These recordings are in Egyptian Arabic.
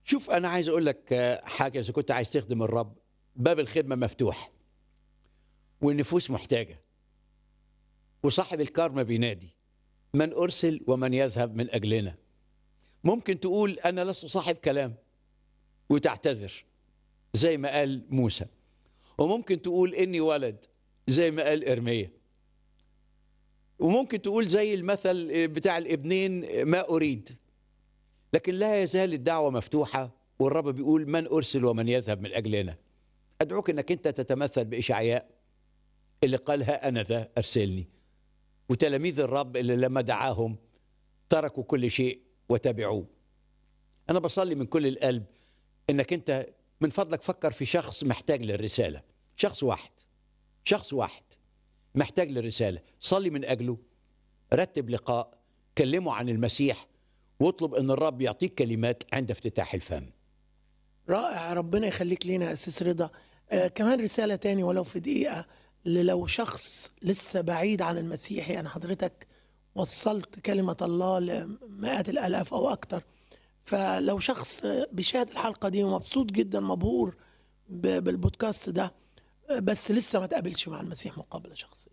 شوف انا عايز اقول لك آه، حاجه اذا كنت عايز تخدم الرب باب الخدمه مفتوح والنفوس محتاجه وصاحب الكارما بينادي من ارسل ومن يذهب من اجلنا ممكن تقول انا لست صاحب كلام وتعتذر زي ما قال موسى وممكن تقول اني ولد زي ما قال ارميا وممكن تقول زي المثل بتاع الابنين ما اريد لكن لا يزال الدعوه مفتوحه والرب بيقول من ارسل ومن يذهب من اجلنا ادعوك انك انت تتمثل باشعياء اللي قال ها انا ذا ارسلني وتلاميذ الرب اللي لما دعاهم تركوا كل شيء وتبعوه انا بصلي من كل القلب انك انت من فضلك فكر في شخص محتاج للرساله شخص واحد شخص واحد محتاج للرساله صلي من اجله رتب لقاء كلمه عن المسيح واطلب ان الرب يعطيك كلمات عند افتتاح الفم رائع ربنا يخليك لينا يا أسيس رضا آه كمان رسالة تاني ولو في دقيقة ل- لو شخص لسه بعيد عن المسيح يعني حضرتك وصلت كلمة الله لمئات الآلاف أو أكتر فلو شخص آه، بيشاهد الحلقة دي ومبسوط جدا مبهور ب- بالبودكاست ده آه، بس لسه ما تقابلش مع المسيح مقابلة شخصية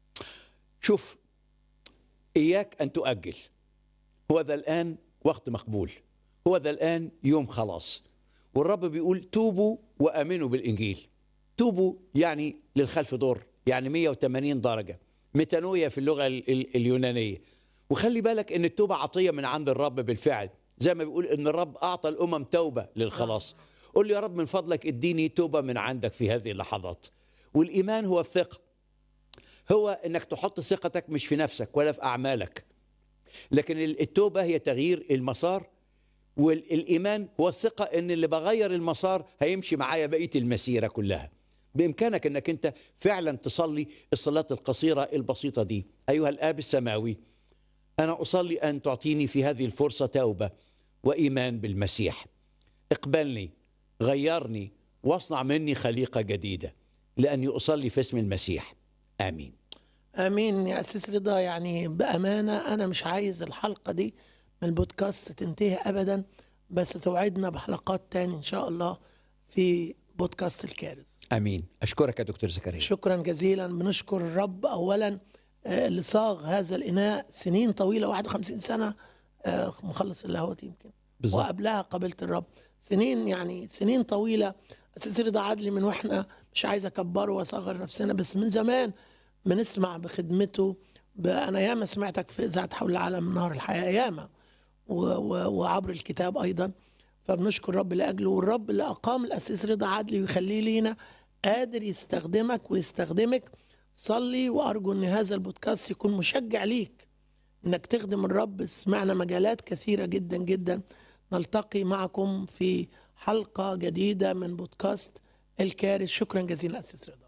شوف إياك أن تؤجل هو ذا الآن وقت مقبول هو ذا الآن يوم خلاص والرب بيقول توبوا وآمنوا بالإنجيل توبوا يعني للخلف دور يعني 180 درجة ميتانويا في اللغة ال- ال- اليونانية وخلي بالك ان التوبة عطية من عند الرب بالفعل زي ما بيقول ان الرب اعطى الامم توبة للخلاص قول لي يا رب من فضلك اديني توبة من عندك في هذه اللحظات والايمان هو الثقة هو انك تحط ثقتك مش في نفسك ولا في اعمالك لكن التوبه هي تغيير المسار والايمان هو الثقه ان اللي بغير المسار هيمشي معايا بقيه المسيره كلها بامكانك انك انت فعلا تصلي الصلاه القصيره البسيطه دي ايها الاب السماوي انا اصلي ان تعطيني في هذه الفرصه توبه وايمان بالمسيح اقبلني غيرني واصنع مني خليقه جديده لاني اصلي في اسم المسيح امين امين يا اسيس رضا يعني بامانه انا مش عايز الحلقه دي من البودكاست تنتهي ابدا بس توعدنا بحلقات تاني ان شاء الله في بودكاست الكارث امين اشكرك يا دكتور زكريا شكرا جزيلا بنشكر الرب اولا آه، اللي صاغ هذا الاناء سنين طويله 51 سنه آه، مخلص اللاهوت يمكن بالظبط. وقبلها قابلت الرب سنين يعني سنين طويله اساس رضا عدلي من واحنا مش عايز اكبره واصغر نفسنا بس من زمان بنسمع بخدمته ب- انا ياما سمعتك في اذاعه حول العالم نهر الحياه ياما و- و- وعبر الكتاب ايضا فبنشكر الرب لاجله والرب اللي اقام الاسيس رضا عدلي ويخليه لينا قادر يستخدمك ويستخدمك صلي وارجو ان هذا البودكاست يكون مشجع ليك انك تخدم الرب سمعنا مجالات كثيره جدا جدا نلتقي معكم في حلقه جديده من بودكاست الكارث شكرا جزيلا اسيس رضا